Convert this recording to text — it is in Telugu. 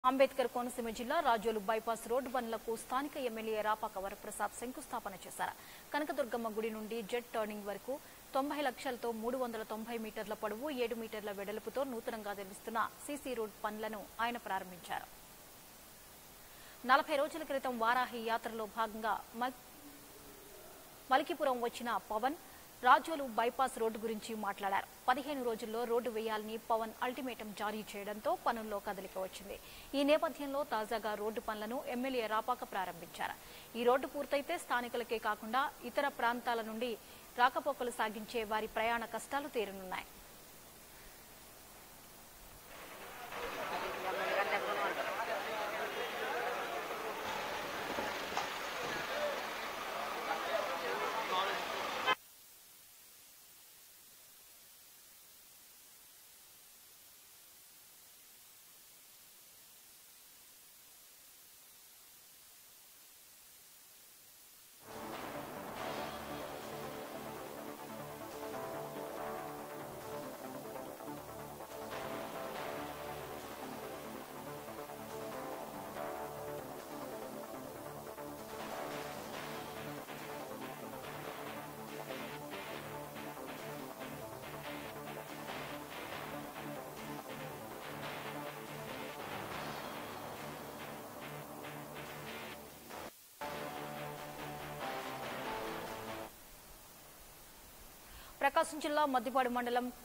అంబేద్కర్ కోనసీమ జిల్లా రాజోలు బైపాస్ రోడ్డు పనులకు స్థానిక ఎమ్మెల్యే రాపాక వరప్రసాద్ శంకుస్థాపన చేశారు కనకదుర్గమ్మ గుడి నుండి జెట్ టర్నింగ్ వరకు తొంభై లక్షలతో మూడు వందల తొంభై మీటర్ల పొడవు ఏడు మీటర్ల వెడల్పుతో నూతనంగా నిర్మిస్తున్న సీసీ రోడ్ పనులను ఆయన ప్రారంభించారు నలభై రోజుల క్రితం వారాహి యాత్రలో భాగంగా మల్- మలికిపురం వచ్చిన పవన్ రాజోలు బైపాస్ రోడ్డు గురించి మాట్లాడారు పదిహేను రోజుల్లో రోడ్డు వేయాలని పవన్ అల్టిమేటం జారీ చేయడంతో పనుల్లో కదలిక వచ్చింది ఈ నేపథ్యంలో తాజాగా రోడ్డు పనులను ఎమ్మెల్యే రాపాక ప్రారంభించారు ఈ రోడ్డు పూర్తయితే స్థానికులకే కాకుండా ఇతర ప్రాంతాల నుండి రాకపోకలు సాగించే వారి ప్రయాణ కష్టాలు తీరనున్నాయి ప్రకాశం జిల్లా మద్దిపాడు మండలం